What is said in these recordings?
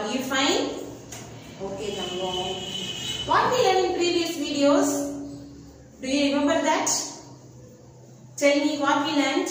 Are you fine? Okay, Tangam. What we learned in previous videos? Do you remember that? Tell me what we learned.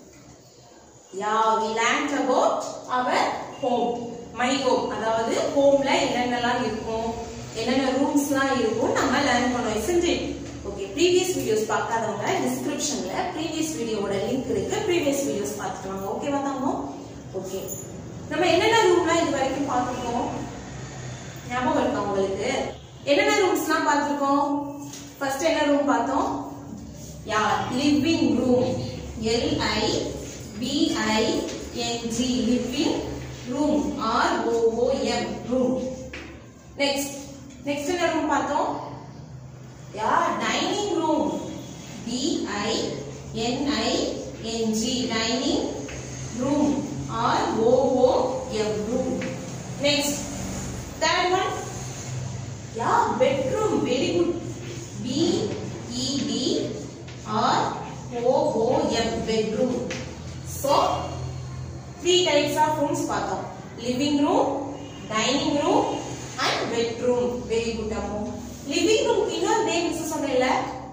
Yeah, we learned about our home. My home. அதாவது ஹோம்ல என்னென்னலாம் இருக்கும் என்னென்ன ரூம்ஸ்லாம் இருக்கும் நம்ம learn பண்ணோம் isn't it? Okay previous videos பார்க்காதவங்க டிஸ்கிரிப்ஷன்ல ப்ரீவியஸ் வீடியோவோட லிங்க் இருக்கு ப்ரீவியஸ் வீடியோஸ் பார்த்துட்டு வாங்க ஓகேவா தங்கம் ஓகே நம்ம என்னென்ன ரூம்லாம் இது வரைக்கும் பார்த்துருக்கோம் ஞாபகம் இருக்கா உங்களுக்கு என்னென்ன ரூம்ஸ்லாம் பார்த்துருக்கோம் ஃபர்ஸ்ட் என்ன ரூம் பார்த்தோம் yeah living room L I P I N G living room R O O M room next next என்ன ரூம் பார்த்தோம் yeah dining room D I N I N G dining room R O O M room next third one yeah bedroom very good B E D R O O M bedroom so three types of rooms பார்த்தோம் living room dining room and bedroom very good அம்மோ living room இன்னொரு name miss சொன்னேன்ல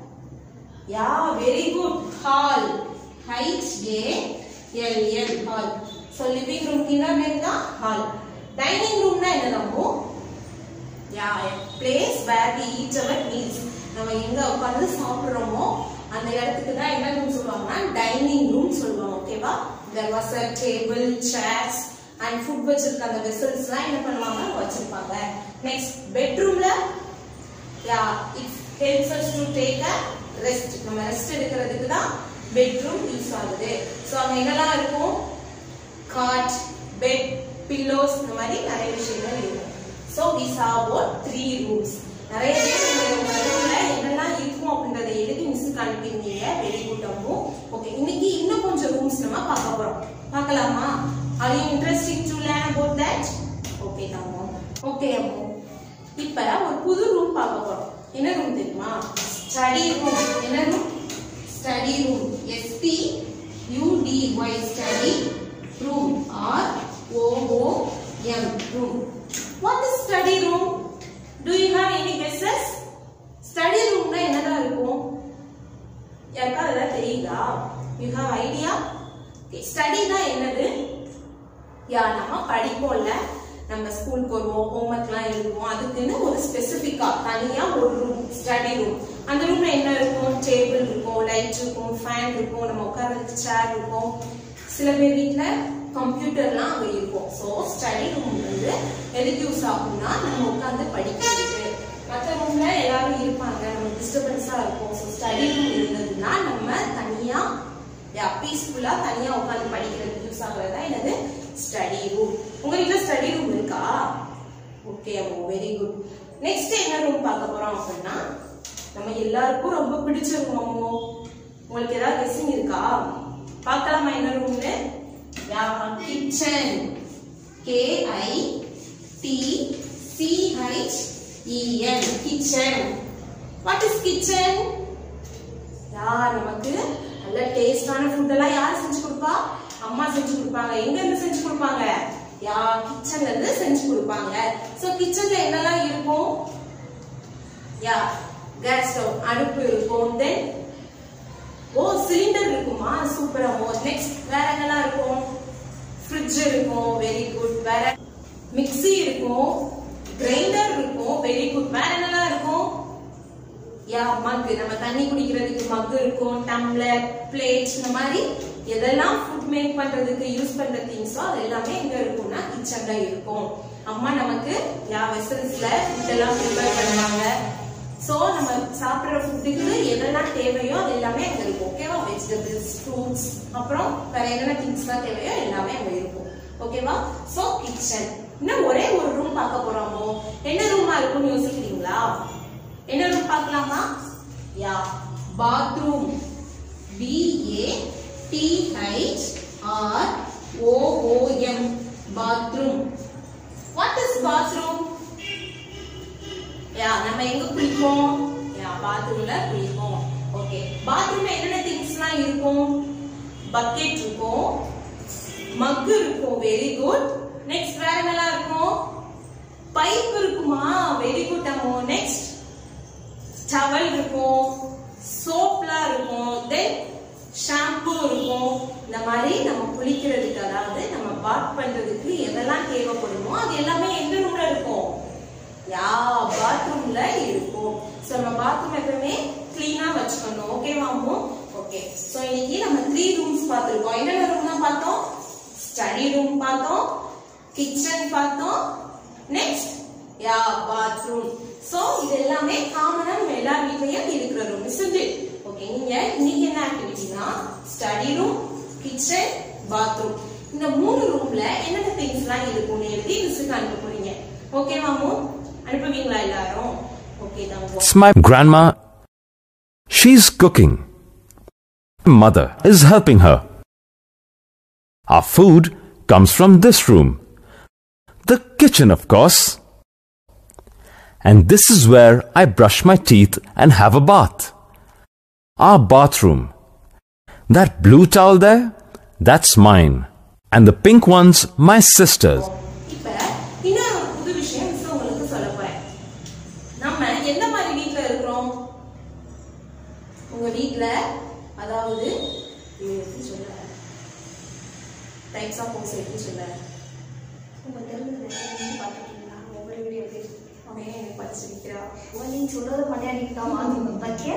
yeah very good hall H A L L hall so living room இன்னொரு name தான் hall dining ரூம்னா என்னதாமோ yeah place where we eat our meals நம்ம எங்க உட்கார்ந்து சாப்பிடுறோமோ அந்த இடத்துக்கு தான் என்ன ரூம் சொல்லுவாங்கன்னா டைனிங் ரூம் சொல்லுவாங்க ஓகேவா there was a table chairs and food வச்சிருக்க அந்த வெசல்ஸ்லாம் என்ன பண்ணுவாங்க வச்சிருப்பாங்க நெக்ஸ்ட் பெட்ரூம்ல yeah it helps us to take a rest நம்ம ரெஸ்ட் எடுக்கிறதுக்கு தான் பெட்ரூம் யூஸ் ஆகுது ஸோ அங்க என்னெல்லாம் இருக்கும் காட் பெட் பில்லோஸ் இந்த மாதிரி நிறைய விஷயங்கள் இருக்கும் so we saw about three rooms நிறைய பேர் உங்க ரூம்ல என்னெல்லாம் இருக்கும் அப்படின்றத எழுதி மிஸ்ஸுக்கு அனுப்பியிருந்தீங்க வெரி குட் அம்மு ஓகே இன்னைக்கு இன்னும் கொஞ்சம் ரூம்ஸ் நம்ம பார்க்க போறோம் பார்க்கலாமா are you interesting to learn about that okay தம்மு ஓகே அம்மு இப்ப ஒரு புது ரூம் பார்க்க போறோம் என்ன ரூம் தெரியுமா ஸ்டடி ரூம் என்ன room study room S T U D Y study room R O O M room what is study room to you have any guesses study ரூம்னா என்னதான் இருக்கும் யாருக்கா அதெல்லாம் தெரியுதா யூ ஹேவ் ஐடியா ஸ்டடினா என்னது யா நம்ம படிப்போம்ல நம்ம ஸ்கூலுக்கு வருவோம் ஹோம்ஒர்க்லாம் எழுதுவோம் அதுக்குன்னு ஒரு ஸ்பெசிஃபிக்கா தனியா ஒரு ரூம் ஸ்டடி ரூம் அந்த ரூம்ல என்ன இருக்கும் டேபிள் இருக்கும் லைட் இருக்கும் ஃபேன் இருக்கும் நம்ம உட்கார்றதுக்கு சேர் இருக்கும் சில பேர் வீட்ல கம்ப்யூட்டர்லாம் அங்க இருக்கும் ஸோ ஸ்டடி ரூம் வந்து எதுக்கு யூஸ் ஆகும்னா நம்ம உட்காந்து படிக்கிறதுக்கு மற்ற ரூம்ல எல்லாரும் இருப்பாங்க நம்ம டிஸ்டர்பன்ஸா இருக்கும் ஸோ ஸ்டடி ரூம் இருந்ததுன்னா நம்ம தனியா யா பீஸ்ஃபுல்லா தனியா உட்காந்து படிக்கிறதுக்கு யூஸ் ஆகுறதா என்னது ஸ்டடி ரூம் உங்க வீட்ல ஸ்டடி ரூம் இருக்கா ஓகே அம்மோ வெரி குட் நெக்ஸ்ட் என்ன ரூம் பார்க்க போறோம் அப்படின்னா நம்ம எல்லாருக்கும் ரொம்ப பிடிச்ச ரூம் அம்மோ உங்களுக்கு ஏதாவது கெஸ்ஸிங் இருக்கா பார்க்கலாமா என்ன ரூம்னு yeah kitchen K I T C H E N kitchen what is kitchen yeah நமக்கு நல்ல டேஸ்டான ஃபுட் எல்லாம் யார் செஞ்சு கொடுப்பா அம்மா செஞ்சு கொடுப்பாங்க எங்க இருந்து செஞ்சு கொடுப்பாங்க யா கிச்சன்ல இருந்து செஞ்சு கொடுப்பாங்க சோ கிச்சன்ல என்னெல்லாம் இருக்கும் யா கேஸ் ஸ்டவ் அடுப்பு இருக்கும் தென் ஓ சிலிண்டர் இருக்குமா சூப்பரா நெக்ஸ்ட் வேற என்னெல்லாம் இருக்கும் ஃப்ரிட்ஜ் இருக்கும் வெரி குட் வேற மிக்ஸி இருக்கும் கிரைண்டர் இருக்கும் வெரி குட் வேற என்னெல்லாம் இருக்கும் யா மக் நம்ம தண்ணி குடிக்கிறதுக்கு மக் இருக்கும் டம்ளர் பிளேட் இந்த மாதிரி எதெல்லாம் ஃபுட் மேக் பண்றதுக்கு யூஸ் பண்ற திங்ஸோ அது எல்லாமே எங்க இருக்கும்னா கிச்சன்ல இருக்கும் அம்மா நமக்கு யா வெசல்ஸ்ல ஃபுட் எல்லாம் ப்ரிப்பேர் பண்ணுவாங்க சோ நம்ம சாப்பிடுற ஃபுட்டுக்கு எதெல்லாம் தேவையோ அது எல்லாமே அங்க இருக்கும் ஓகேவா வெஜிடபிள்ஸ் ஃப்ரூட்ஸ் அப்புறம் வேற என்னென்ன திங்ஸ்லாம் தேவையோ எல்லாமே அங்க இருக்கும் ஓகேவா சோ கிச்சன் இன்னும் ஒரே ஒரு ரூம் பார்க்க போறோமோ என்ன ரூமா இருக்கும்னு யோசிக்கிறீங்களா என்ன ரூம் பார்க்கலாமா yeah bathroom B A T H R O O M bathroom what is bathroom yeah நம்ம எங்க குளிப்போம் யா பாத்ரூம்ல குளிப்போம் ஓகே பாத்ரூம்ல என்னென்ன திங்ஸ்லாம் இருக்கும் பக்கெட் இருக்கும் மக் இருக்கும் வெரி குட் நெக்ஸ்ட் வேற என்னலாம் இருக்கும் பைப் இருக்குமா வெரி குட் அம்மோ நெக்ஸ்ட் டவல் இருக்கும் சோப்லாம் இருக்கும் தென் ஷாம்பு இருக்கும் இந்த மாதிரி நம்ம குளிக்கிறதுக்கு அதாவது நம்ம பாத் பண்றதுக்கு எதெல்லாம் தேவைப்படுமோ அது எல்லாமே எந்த ரூம்ல இருக்கும் யா பாத்ரூம்ல இருக்கும் சோ நம்ம பாத்ரூம் எப்பவுமே கிளீனா வச்சுக்கணும் ஓகேவா அம்மு ஓகே சோ இன்னைக்கு நம்ம த்ரீ ரூம்ஸ் பார்த்திருக்கோம் என்னென்ன ரூம் தான் பார்த்தோம் ஸ்டடி ரூம் பார்த்தோம் கிச்சன் பார்த்தோம் நெக்ஸ்ட் யா பாத்ரூம் சோ இது எல்லாமே காமனா நம்ம எல்லா வீட்லயும் இருக்கிற ரூம் isn't it ஓகே நீங்க இன்னைக்கு என்ன ஆக்டிவிட்டினா ஸ்டடி ரூம் கிச்சன் பாத்ரூம் இந்த மூணு ரூம்ல என்னென்ன திங்ஸ்லாம் இருக்கும்னு எழுதி மிஸ்ஸுக்கு அனுப்ப போறீங்க ஓகே மாமு அனுப்புவீங்களா எல்லாரும் ஓகே தங்கம் It's my grandma. She's cooking. Mother is helping her. Our food comes from this room. The kitchen, of course. And this is where I brush my teeth and have a bath. Our bathroom. That blue towel there, that's mine. And the pink one's my sister's. இப்ப இன்னொரு ஒரு புது விஷயம் miss உங்களுக்கு சொல்ல போறேன் நம்ம எந்த மாதிரி வீட்ல இருக்கிறோம் உங்க வீட்ல அதாவது இது எப்படி சொல்ல டைப்ஸ் ஆஃப் ஹவுஸ் எப்படி சொல்ல உங்க தெரிஞ்சது நீங்க பார்த்துருக்கீங்களா ஒவ்வொரு வீடியோ பேசி அவன் எனக்கு படிச்சிருக்கிறா அவன் நீங்க சொல்றது மட்டும் எனக்கு தான் வாங்கணும் பக்கே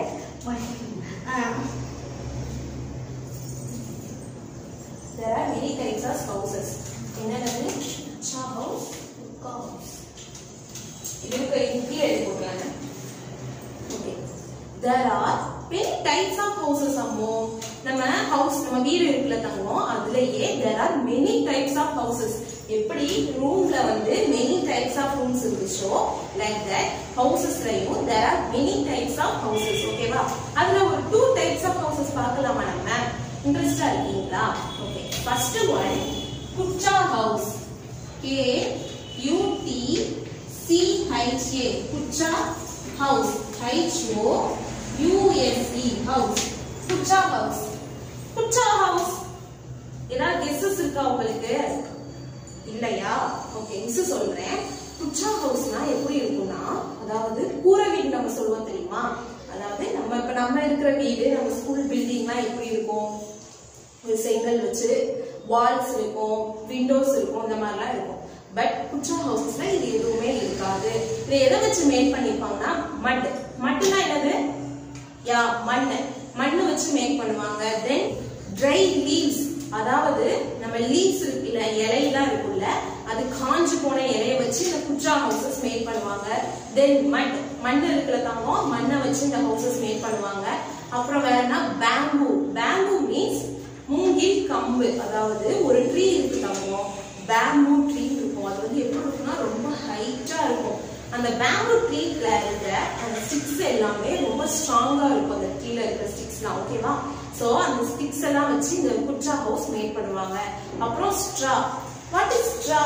There are many types of houses. என்னது Cha house, Kukka house. இதுக்கு கீழே எழுதி போட்டுருக்காங்க okay there are many types of houses அம்மோ நம்ம ஹவுஸ் நம்ம வீடு இருக்குல்ல தங்கம் அதுலயே there are many types of houses எப்படி ரூம்ல வந்து many types of rooms இருந்துச்சோ like that ஹவுசஸ்லயும் there are many types of houses ஓகேவா அதுல ஒரு two types of houses பார்க்கலாமா நம்ம இன்ட்ரெஸ்டா இருக்கீங்களா okay first one kutcha house K U T C H A kutcha house H O U S E house kutcha house kutcha house ஏதாவது guesses இருக்கா உங்களுக்கு இல்லையா ஓகே மிஸ் சொல்றேன் குச்சா ஹவுஸ்னா எப்படி இருக்கும்னா அதாவது கூரை வீடு நம்ம சொல்லுவோம் தெரியுமா அதாவது நம்ம இப்ப நம்ம இருக்கிற வீடு நம்ம ஸ்கூல் பில்டிங்லாம் எப்படி இருக்கும் ஒரு செங்கல் வச்சு வால்ஸ் இருக்கும் விண்டோஸ் இருக்கும் இந்த மாதிரிலாம் இருக்கும் பட் குச்சா ஹவுசஸ்ல இது எதுவுமே இருக்காது இதை எதை வச்சு மேக் பண்ணிருப்பாங்கன்னா மட் மட்னா என்னது யா மண் மண்ணு வச்சு மேக் பண்ணுவாங்க தென் ட்ரை லீவ்ஸ் அதாவது நம்ம லீவ்ஸ் இருக்குல்ல இலையெல்லாம் இருக்குல்ல அது காஞ்சு போன இலைய வச்சு இந்த குச்சா ஹவுசஸ் மேக் பண்ணுவாங்க தென் மண் மண் இருக்கிற தங்கம் மண்ணை வச்சு இந்த ஹவுசஸ் மேக் பண்ணுவாங்க அப்புறம் வேற என்ன பேம்பு பேம்பு மீன்ஸ் மூங்கில் கம்பு அதாவது ஒரு ட்ரீ இருக்கு தங்கம் பேம்பு ட்ரீ இருக்கும் அது வந்து எப்படி இருக்கும்னா ரொம்ப ஹைட்டா இருக்கும் அந்த பேம்பு ட்ரீல இருக்கிற அந்த ஸ்டிக்ஸ் எல்லாமே ரொம்ப ஸ்ட்ராங்கா இருக்கும் அந்த ட்ரீல இருக்கிற ஸ்டிக்ஸ்லாம் ஓகேவா சோ அந்த ஸ்டிக்ஸ் எல்லாம் வச்சு இந்த குச்சா ஹவுஸ் மேக் பண்ணுவாங்க அப்புறம் straw what is straw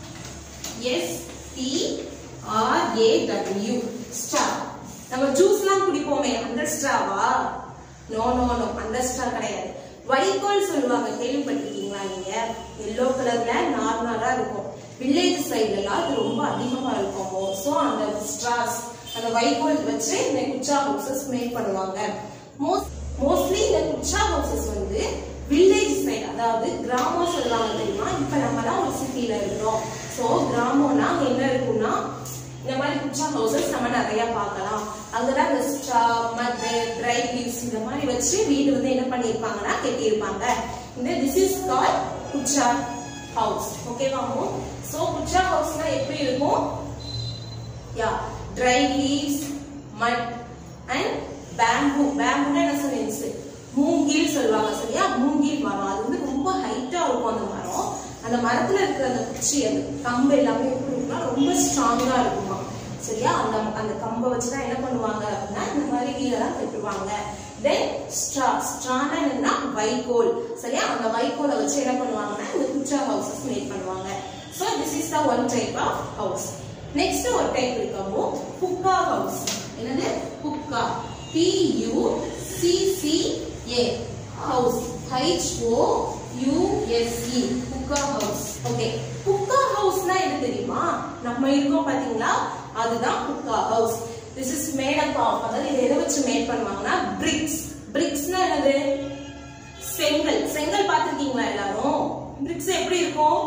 S T R A W straw நம்ம ஜூஸ்லாம் குடிப்போமே அந்த ஸ்ட்ராவா நோ நோ நோ அந்த ஸ்ட்ரா கிடையாது வைக்கோல் சொல்லுவாங்க கேள்விப்பட்டிருக்கீங்களா நீங்க எல்லோ கலர்ல நார்மலா இருக்கும் வில்லேஜ் சைடுலாம் அது ரொம்ப அதிகமா இருக்கும் சோ அந்த ஸ்ட்ராஸ் அந்த வைக்கோல் வச்சு இந்த குச்சா ஹவுசஸ் மேக் பண்ணுவாங்க மோஸ்ட் மோஸ்ட்லி இந்த குச்சா ஹவுசஸ் வந்து வில்லேஜ் சைடு அதாவது கிராமம் சொல்லுவாங்க தெரியுமா இப்ப நம்ம தான் ஒரு சிட்டில இருக்கிறோம் சோ கிராமம்னா என்ன இருக்கும்னா இந்த மாதிரி குச்சா ஹவுசஸ் நம்ம நிறைய பார்க்கலாம் அங்கதான் இந்த ஸ்ட்ரா மத்து ட்ரை லீவ்ஸ் இந்த மாதிரி வச்சு வீடு வந்து என்ன பண்ணிருப்பாங்கன்னா கட்டியிருப்பாங்க இந்த திஸ் இஸ் கால் குச்சா ஹவுஸ் ஓகேவா சோ குச்சா ஹவுஸ்னா எப்படி இருக்கும் yeah dry leaves mud and bamboo பேம்புனா என்ன சொன்னேன் மூங்கில் சொல்லுவாங்க சரியா மூங்கில் மரம் அது வந்து ரொம்ப ஹைட்டா இருக்கும் அந்த மரம் அந்த மரத்துல இருக்கிற அந்த குச்சி அந்த கம்பு எல்லாமே எப்படி இருக்கும்னா ரொம்ப ஸ்ட்ராங்கா இருக்குமா சரியா அந்த அந்த கம்பை வச்சுதான் என்ன பண்ணுவாங்க அப்படின்னா இந்த மாதிரி வீடெல்லாம் கட்டுவாங்க தென் ஸ்ட்ரா ஸ்ட்ரானா என்னன்னா வைக்கோல் சரியா அந்த வைக்கோலை வச்சு என்ன பண்ணுவாங்கன்னா இந்த குச்சா ஹவுசஸ் மேக் பண்ணுவாங்க so this is the one type of house next ஒரு டைப் இருக்கமோ புக்கா ஹவுஸ் என்னது pucca P U C C A house H O U S E pucca house okay புக்கா ஹவுஸ்னா என்ன தெரியுமா நம்ம இருக்கோம் பாத்தீங்களா அதுதான் pucca house this is made up of அதாவது இதை எதை வச்சு மேட் பண்ணுவாங்கன்னா பிரிக்ஸ் பிரிக்ஸ்னா என்னது செங்கல் செங்கல் பார்த்திருக்கீங்களா எல்லாரும் பிரிக்ஸ் எப்படி இருக்கும்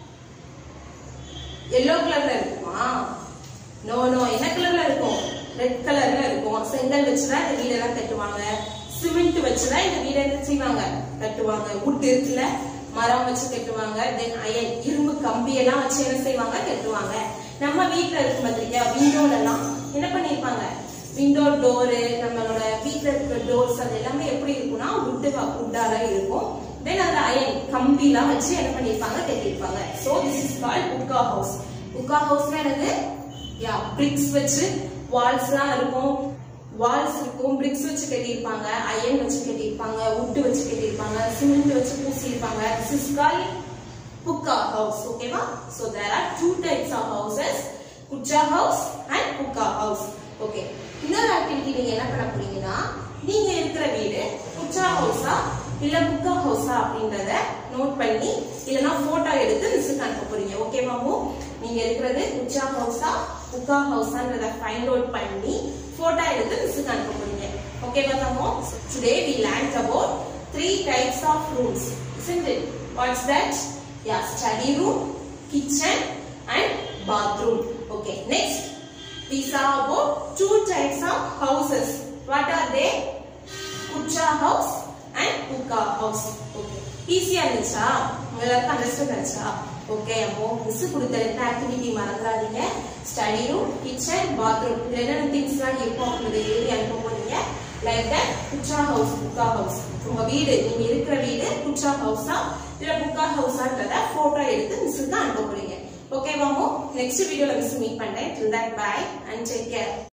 எல்லோ கலர்ல இருக்குமா நோ நோ என்ன கலர்ல இருக்கும் ரெட் கலர்ல இருக்கும் செங்கல் வச்சுதான் இந்த வீடெல்லாம் கட்டுவாங்க சிமெண்ட் வச்சுதான் இந்த வீடை என்ன செய்வாங்க கட்டுவாங்க wood இருக்குல்ல மரம் வச்சு கட்டுவாங்க தென் அயன் இரும்பு கம்பி எல்லாம் வச்சு என்ன செய்வாங்க கட்டுவாங்க நம்ம வீட்ல இருக்கும் பார்த்திருக்கியா விண்டோல எல்லாம் என்ன பண்ணிருப்பாங்க விண்டோ டோரு நம்மளோட வீட்ல இருக்கிற டோர்ஸ் அது எல்லாமே எப்படி இருக்கும்னா wood வுட்டால இருக்கும் தென் அதுல அயன் கம்பி எல்லாம் வச்சு என்ன பண்ணிருப்பாங்க கட்டிருப்பாங்க so this is called pucca house pucca ஹவுஸ்னா என்னது யா பிரிக்ஸ் வச்சு வால்ஸ் எல்லாம் இருக்கும் வால்ஸ் இருக்கும் பிரிக்ஸ் வச்சு கட்டியிருப்பாங்க அயன் வச்சு கட்டியிருப்பாங்க wood வச்சு கட்டியிருப்பாங்க சிமெண்ட் வச்சு பூசியிருப்பாங்க this is called pucca house ஓகேவா so there are two types of houses kutcha house and pucca house okay இன்னொரு ஆக்டிவிட்டி நீங்க என்ன பண்ண போறீங்கன்னா நீங்க இருக்கிற வீடு குச்சா ஹவுஸா இல்ல புக்கா ஹவுஸா அப்படின்றத நோட் பண்ணி இல்லனா போட்டோ எடுத்து மிஸ்ஸுக்கு அனுப்ப போறீங்க ஓகேவா மூ நீங்க இருக்கிறது குச்சா ஹவுஸா புக்கா ஹவுஸான்றத ஃபைண்ட் அவுட் பண்ணி போட்டோ எடுத்து மிஸ்ஸுக்கு அனுப்ப போறீங்க ஓகேவா தம்மோ today we learned about three types of rooms isn't it what's that yeah study room kitchen and bathroom okay next we saw about two types of houses what are they kucha house and puka house okay ஈஸியா இருந்துச்சா உங்க எல்லாருக்கும் understand ஆச்சா okay அப்போ miss கொடுத்த ரெண்டு activity மறந்துடாதீங்க study room kitchen bathroom இதுல என்னென்ன திங்ஸ்லாம் இருக்கும் அப்படின்றத எழுதி அனுப்ப போறீங்க like that kutcha house pucca house உங்க வீடு நீங்க இருக்கிற வீடு குச்சா ஹவுஸா இல்ல புக்கா ஹவுஸான்றத போட்டோ எடுத்து மிஸ்ஸுக்கு அனுப்ப போறீங்க ஓகே வாமோ நெக்ஸ்ட் வீடியோல மிஸ் மீட் பண்றேன் till that bye and take care